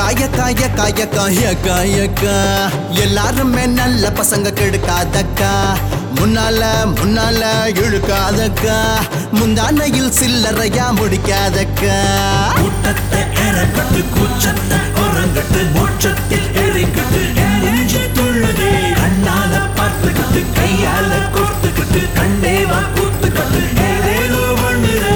காயக்கா எக்கா எக்கா எக்கா எக்கா எல்லாருமே நல்ல பசங்க கெடுக்காதக்கா முன்னால முன்னால இழுக்காதக்கா முந்தானையில் சில்லறையா முடிக்காதக்கா கூட்டத்தை எறக்கட்டு கூச்சத்தை உறங்கட்டு மோட்சத்தில் எரிக்கட்டு என் நெஞ்சு துள்ளுதே கண்ணால பார்த்துக்கிட்டு கையால கொடுத்துக்கிட்டு கண்டேவா கூத்துக்கிட்டு ஏதேதோ பண்ணுறே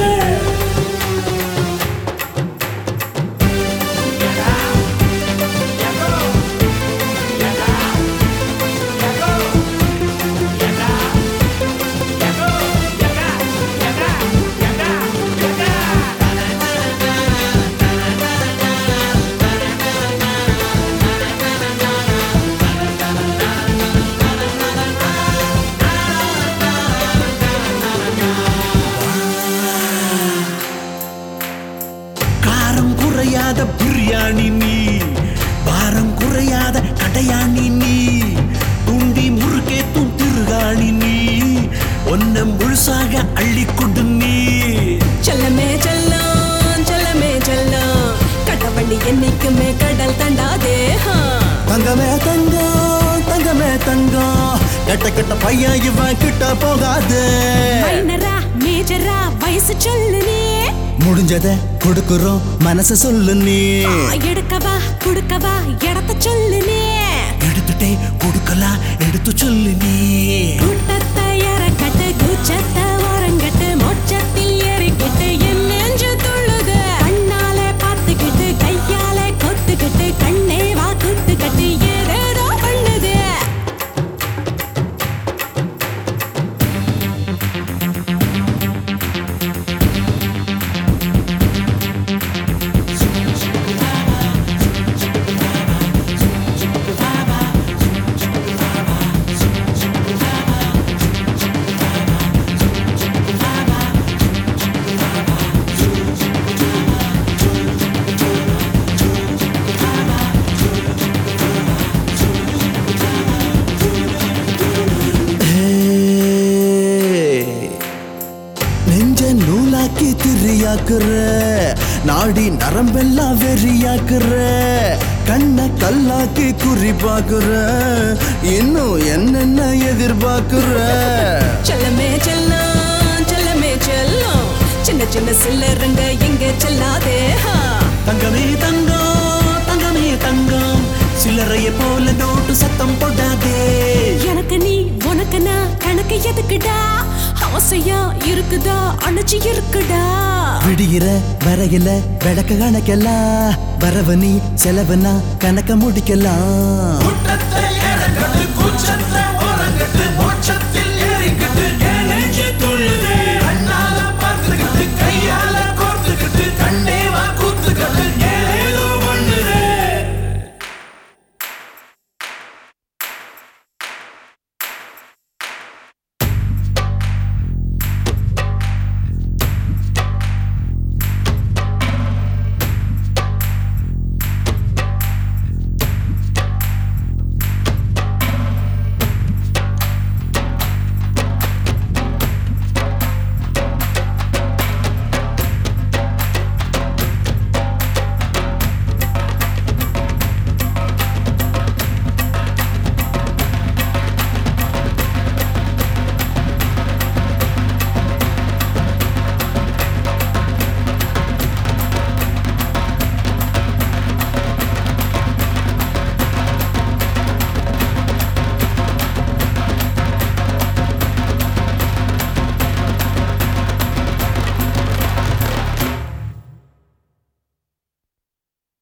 காரம் குறையாத பிரியாணி நீ பாரம் குறையாத கடையாணி நீ துண்டி முறுக்கேத்தும் திருகாணி நீ ஒன்ன முழுசாக அள்ளி கொண்டு நீ செல்லமே செல்லம் செல்லமே செல்லம் கடவள்ளி என்னைக்குமே கடல் தண்டாதே ஹா. தங்கமே தங்கம் தங்கமே தங்கம் கெட்ட கெட்ட பையன் இவன் கிட்ட போகாது மைனரா மேஜரா வயசு சொல்லு நீ முடிஞ்சத கொடுக்குறோம் மனச சொல்லு நீ எடுக்கவா குடுக்கவா இடத்த சொல்லு நீ எடுத்துட்டே கொடுக்கலாம் எடுத்து சொல்லு நீ கூட்டத்தை இறக்கட்டு கூச்சத்தை ஓரங்கட்டு மொச்சத்தில் ஏறிக்கிட்டு என் நெஞ்சு துள்ளுது கண்ணாலே பார்த்துக்கிட்டு கையாலே கொத்துக்கிட்டு கண்ணே வா குத்துக்கிட்டு ஏதேதோ பண்ணுது ஏய், நெஞ்ச நூலாக்கி திரியாக்குற நாடி நரம்பெல்லாம் வெறியாக்குற கண்ண கல்லாக்கி குறி பாக்குற இன்னும் என்னென்ன எதிர்பார்க்குற செல்லமே செல்லம் செல்லமே செல்லம் சின்ன சின்ன சில்லறங்க எங்க செல்லாதே ஹா. தங்கமே தங்கம் தங்கமே தங்கம் சில்லறைய போல நோட்டு சத்தம் போடாதே எனக்கு நீ உனக்கு நான் கணக்கு எதுக்குடா ஆசையா இருக்குதா அணைச்சு இருக்குடா விடிகிற வரையில விளக்க கணக்கெல்லாம் வரவு நீ செலவுனா கணக்க முடிக்கலாம் கூட்டத்தை எறக்கட்டு கூச்சத்தை